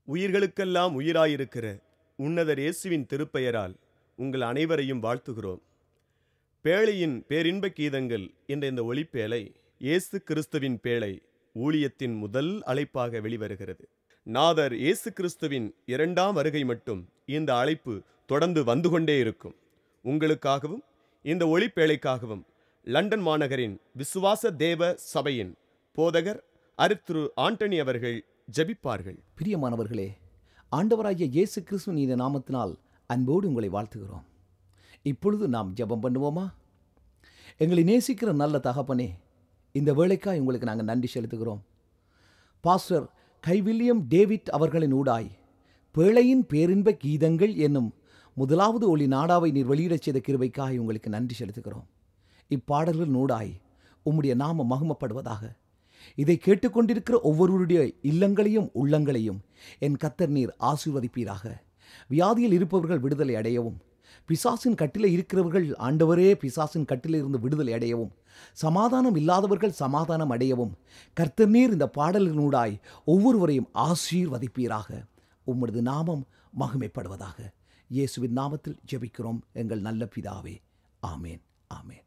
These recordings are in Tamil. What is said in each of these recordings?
உயிர்களுக்கெல்லாம் உயிராயிருக்கிற உன்னதர் இயேசுவின் திருப்பெயரால் உங்கள் அனைவரையும் வாழ்த்துகிறோம் பேழையின் பேரின்ப கீதங்கள் என்ற இந்த ஒளிப்பேழை இயேசு கிறிஸ்துவின் பேழை ஊழியத்தின் முதல் அழைப்பாக வெளிவருகிறது நாதர் இயேசு கிறிஸ்துவின் இரண்டாம் வருகை மட்டும் இந்த அழைப்பு தொடர்ந்து வந்து கொண்டே இருக்கும் உங்களுக்காகவும் இந்த ஒளிப்பேழைக்காகவும் லண்டன் மாநகரின் விசுவாச தேவ சபையின் போதகர் அருத்ரு ஆண்டனி அவர்கள் ஜெபிப்பார்கள் பிரியமானவர்களே ஆண்டவராகிய இயேசு கிறிஸ்துவின் இந்த நாமத்தினால் அன்போடு உங்களை வாழ்த்துகிறோம் இப்பொழுது நாம் ஜெபம் பண்ணுவோமா எங்களை நேசிக்கிற நல்ல தகப்பனே இந்த வேலைக்காய் உங்களுக்கு நாங்கள் நன்றி செலுத்துகிறோம் பாஸ்டர் கைவில்லியம் டேவிட் அவர்களின் ஊடாய் பேழையின் பேரின்ப கீதங்கள் என்னும் முதலாவது ஒளி நாடாவை நீர் வெளியிடச் செய்த கிருபைக்காய் உங்களுக்கு நன்றி செலுத்துகிறோம் இப்பாடல்கள் நூடாய் உம்முடைய நாம மகிமப்படுவதாக இதை கேட்டுக்கொண்டிருக்கிற ஒவ்வொருவருடைய இல்லங்களையும் உள்ளங்களையும் என் கத்தர் நீர் ஆசீர்வதிப்பீராக வியாதியில் இருப்பவர்கள் விடுதலை அடையவும் பிசாசின் கட்டிலே இருக்கிறவர்கள் ஆண்டவரே பிசாசின் கட்டிலே இருந்து விடுதலை அடையவும் சமாதானம் இல்லாதவர்கள் சமாதானம் அடையவும் கர்த்தர் நீர் இந்த பாடலினூடாய் ஒவ்வொருவரையும் ஆசீர்வதிப்பீராக உம்மது நாமம் மகிமைப்படுவதாக இயேசுவின் நாமத்தில் ஜெபிக்கிறோம் எங்கள் நல்ல பிதாவே ஆமேன் ஆமேன்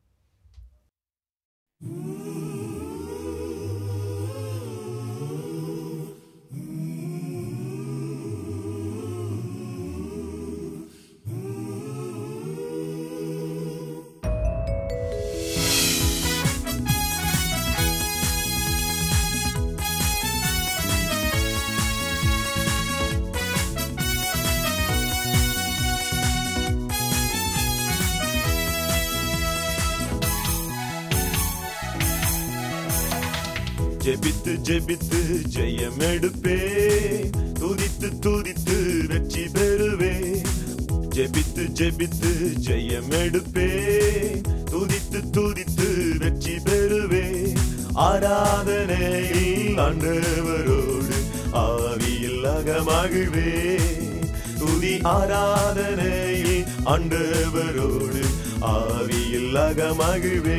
ஜெபித்து ஜெபித்து ஜெயம் எடுப்பே துதித்து துதித்து வெற்றி பெறுவே ஜெபித்து ஜெபித்து ஜெயம் எடுப்பே துதித்து துதித்து வெற்றி பெறுவே ஆராதனையில் ஆண்டவரோடு ஆவியில் அகமகிழ்வே துதி ஆராதனையில் ஆண்டவரோடு ஆவியில் அகமகிழ்வே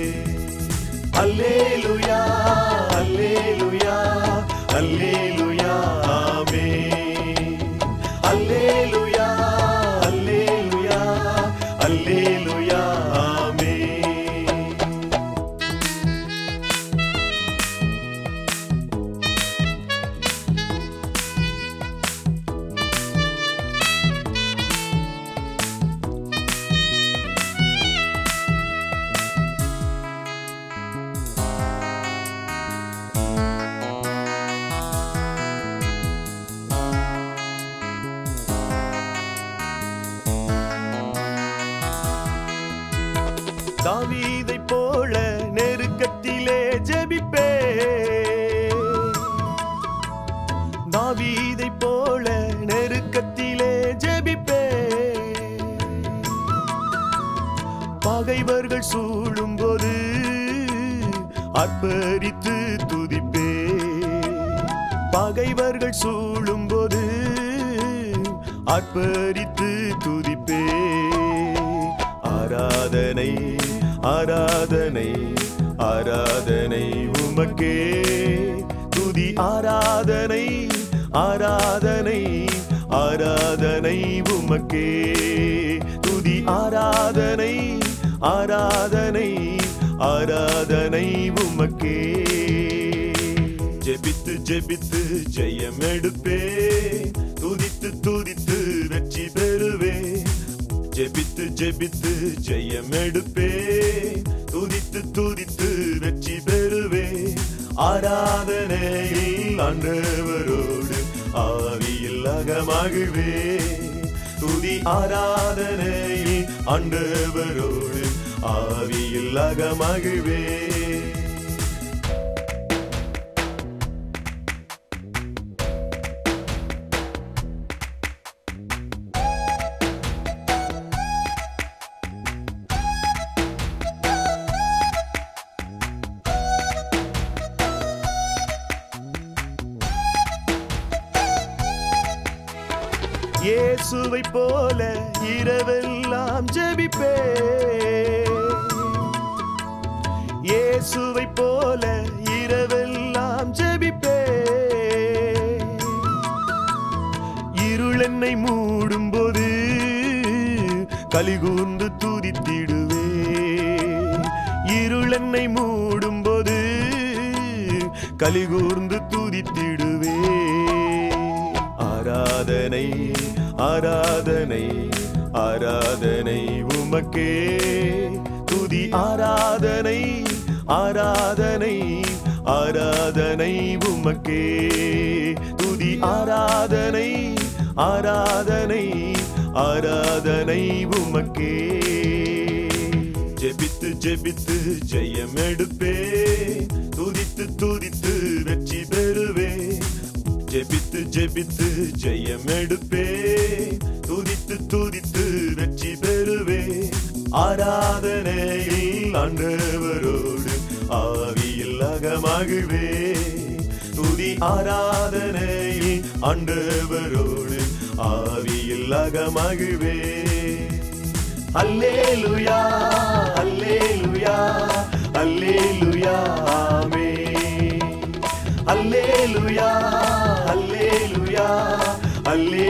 அல்லேலுயா அல்லேலுயா அல்லேலுயா ஆமென் அல்லேலுயா அல்லேலுயா அல்லேலுயா ஆமென் தாவீதைப் போல நெருக்கத்திலே ஜெபிப்பே தாவீதைப் போல நெருக்கத்திலே ஜெபிப்பே பகைவர்கள் சூழும்போது அர்ப்பரித்து துதிப்பே பகைவர்கள் சூழும்போது அர்ப்பரித்து துதிப்பே ஆராதனை ஆராதனை ஆராதனை உமக்கே துதி ஆராதனை ஆராதனை ஆராதனை உமக்கே துதி ஆராதனை ஆராதனை ஆராதனை உமக்கே ஜெபித்து ஜெபித்து ஜெயம் எடுப்பே துதித்து துதித்து வெற்றி பெறுவே ஜெபித்து ஜெபித்து ஜெயம் எடுப்பே துதித்து துதித்து வெற்றி பெறுவே ஆராதனையில் ஆண்டவரோடு ஆவியில் அகமகிழ்வே துதி ஆராதனையில் ஆண்டவரோடு ஆவியில் அகமகிழ்வே இயேசுவை போல இரவெல்லாம் ஜெபிப்பே இயேசுவை போல இரவெல்லாம் ஜெபிப்பே இருள் என்னை மூடும்போது கலிகூர்ந்து துதித்திடுவே இருள் என்னை மூடும்போது கலிகூர்ந்து துதித்திடுவே ஆராதனை ஆராதனை ஆராதனை உமக்கே துதி ஆராதனை ஆராதனை ஆராதனை உமக்கே துதி ஆராதனை ஆராதனை ஆராதனை உமக்கே ஜெபித்து ஜெபித்து ஜெயம் எடுப்பே துதித்து துதித்து வெற்றி பெறுவே ஜெபித்து ஜெபித்து ஜெயம் எடுப்பே துதித்து துதித்து வெற்றி பெறுவே ஆராதனையில் ஆண்டவரோடு ஆவியில் அகமாகுவே துதி ஆராதனையில் ஆண்டவரோடு ஆவியில் அகமாகுவே அல்லேலுயா அல்லேலுயா அல்லேலுயா ஆமென் அல்லேலுயா அல்லேலுயா அல்லே